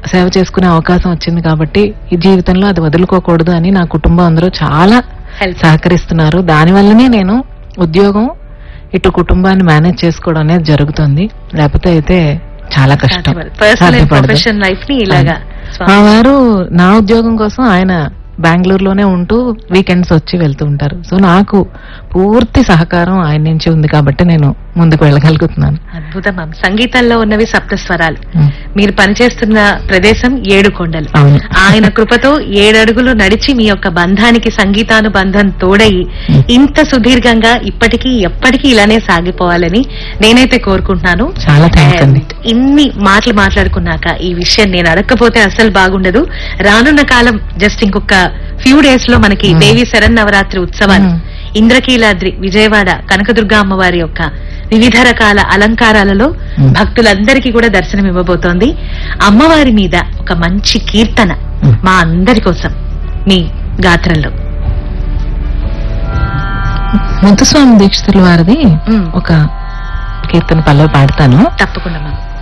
సేవ చేసుకునే అవకాశం వచ్చింది కాబట్టి ఈ జీవితంలో అది వదులుకోకూడదు అని నా కుటుంబం అందరూ చాలా హెల్ప్ సహకరిస్తున్నారు దానివల్లనే నేను ఉద్యోగం ఇటు కుటుంబాన్ని మేనేజ్ చేసుకోవడం అనేది జరుగుతుంది లేకపోతే అయితే చాలా కష్టం పర్సనల్ అండ్ సాధ్యపడదు. ప్రొఫెషనల్ లైఫ్ ని ఇలాగా మా వారు నా ఉద్యోగం కోసం ఆయన బెంగళూరులోనే ఉంటూ వీకెండ్స్ వచ్చి వెళ్తూ ఉంటారు సో నాకు పూర్తి సహకారం ఆయన నుంచి ఉంది కాబట్టి నేను ముందుకు వెళ్ళగలుగుతున్నాను అద్భుతం మ్యామ్ సంగీతంలో ఉన్నవి సప్త స్వరాలు ఉమ్. మీరు పనిచేస్తున్న ప్రదేశం ఏడు కొండలు అవును ఆయన కృపతో ఏడడుగులు నడిచి మీ యొక్క బంధానికి సంగీతానుబంధం తోడయి ఇంత సుదీర్ఘంగా ఇప్పటికీ ఎప్పటికీ ఇలానే సాగిపోవాలని నేనైతే కోరుకుంటున్నాను చాలా థ్యాంక్స్ అండి And ఇన్ని మాటలు మాట్లాడుకున్నాక ఈ విషయం నేను అడగకపోతే అసలు బాగుండదు రానున్న కాలం జస్ట్ ఇంకొక ఫ్యూ డేస్ లో మనకి Hmm. దేవి శరన్నవరాత్రి ఉత్సవాలు Hmm. ఇంద్రకీలాద్రి విజయవాడ కనకదుర్గ అమ్మవారి యొక్క వివిధ రకాల అలంకారాలలో Hmm. భక్తులందరికీ కూడా దర్శనం ఇవ్వబోతోంది అమ్మవారి మీద ఒక మంచి కీర్తన Hmm. మా అందరి కోసం మీ గాత్రంలో ముద్దుస్వామి దీక్షితుల వారిది ఉమ్. ఒక కీర్తన పల్లవి పాడతాను తప్పకుండా మ్యామ్